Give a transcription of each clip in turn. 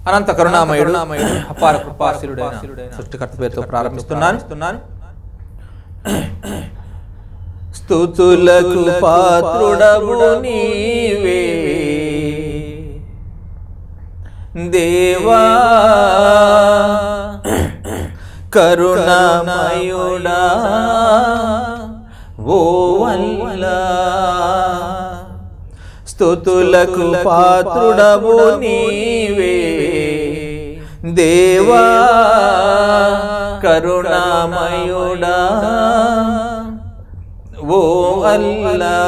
అనంత కరుణామయుడు అపార కృపాశీలుడైన సృష్టికర్త పేరుతో ప్రారంభిస్తున్నాను స్తుతులకు పాత్రుడవు నీవే దేవా కరుణామయుడా ఓ వల్లా స్తుతులకు పాత్రుడవు నీవే దేవా కరుణామయుడా ఓ అల్లా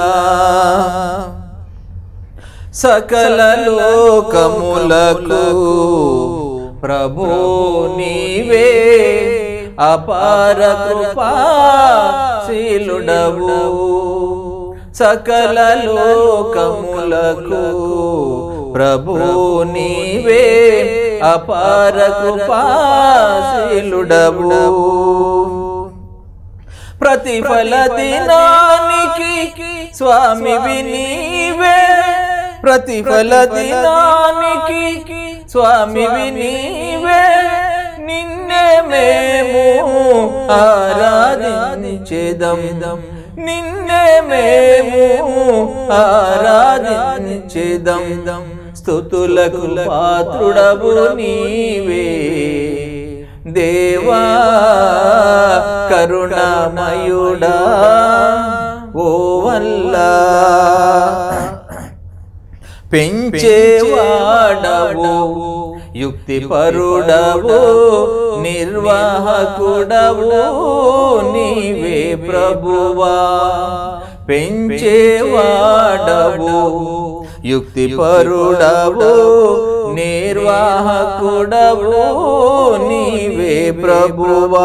సకల లోకములకు ప్రభు నీవే అపార కృపాశీలుడవు సకల లోకములకు ప్రభు నీవే అపార కృపాశీలుడవు ప్రతిఫల దినానికి స్వామి నీవే ప్రతిఫల దినానికి స్వామి నీవే నిన్నే మేము ఆరాధించేదం నిన్నే మేము ఆరాధించేదం స్తుతులకు పాత్రుడవు నీవే దేవా కరుణామయుడా ఓ వల్లా పెంచేవాడవు యుక్తి పరుడవు నిర్వాహకుడవు నీవే ప్రభువా పెంచేవాడవు యుక్తి పరుడవు నిర్వాహకుడవు నీవే ప్రభువా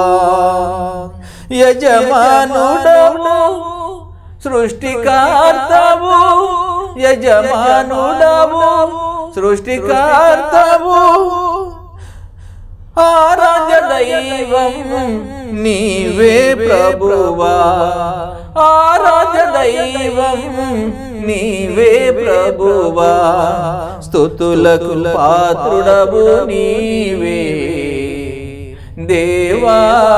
యజమానుడవు సృష్టికర్తవు యజమానుడవు సృష్టికర్తవు ఆరాధ్య దైవం నీవే ప్రభువా ఆరాధ్య దైవం నీవే ప్రభువా స్తుతులకు పాత్రుడవు నీవే దేవా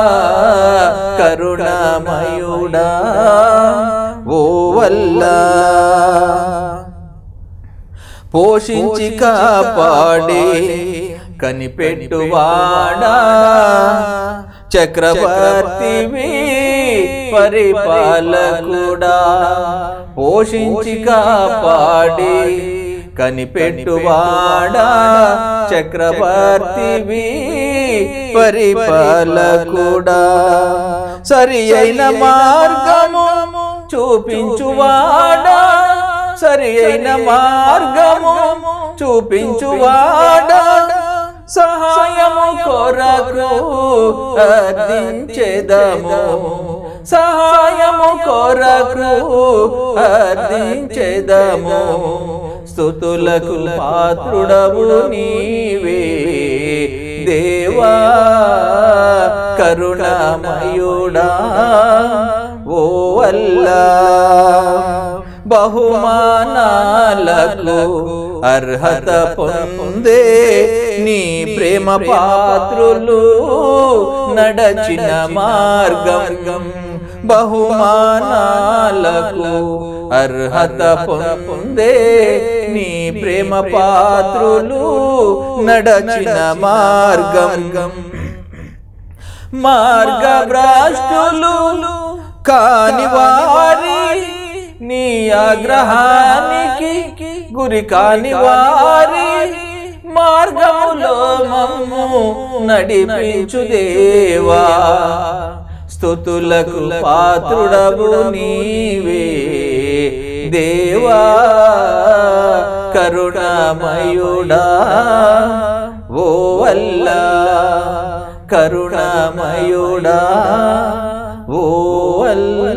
కరుణామయుడా ఓ వల్లా పోషించి కాపాడే కనిపెట్టువాడా చక్రవర్తివి పరిపాలకుడా పోషించి కాపాడే కనిపెట్టువాడా చక్రవర్తివి పరిపాలకుడా సరి అయిన మార్గము చూపించువాడా సరి అయిన మార్గము చూపించువాడా సహాయము కొరకు అర్థించెదము సహాయము కొరకు అర్థించెదము స్తుతులకు పాత్రుడవు నీవే దేవా కరుణామయుడా ఓ అల్లా బహుమానాలకు అర్హత పొందే నీ ప్రేమ పాత్రులు నడచిన మార్గం బహుమానాలకు అర్హత పొందే నీ ప్రేమ పాత్రులు నడచిన మార్గం మార్గ భ్రష్టులు కాని వారి నీ ఆగ్రహానికి గురి కాని వారి మార్గములో మమ్ము నడిపించు దేవా స్తుతులకు పాత్రుడవు నీవే దేవా కరుణామయుడా ఓ అల్లా కరుణామయుడా ఓ అల్లా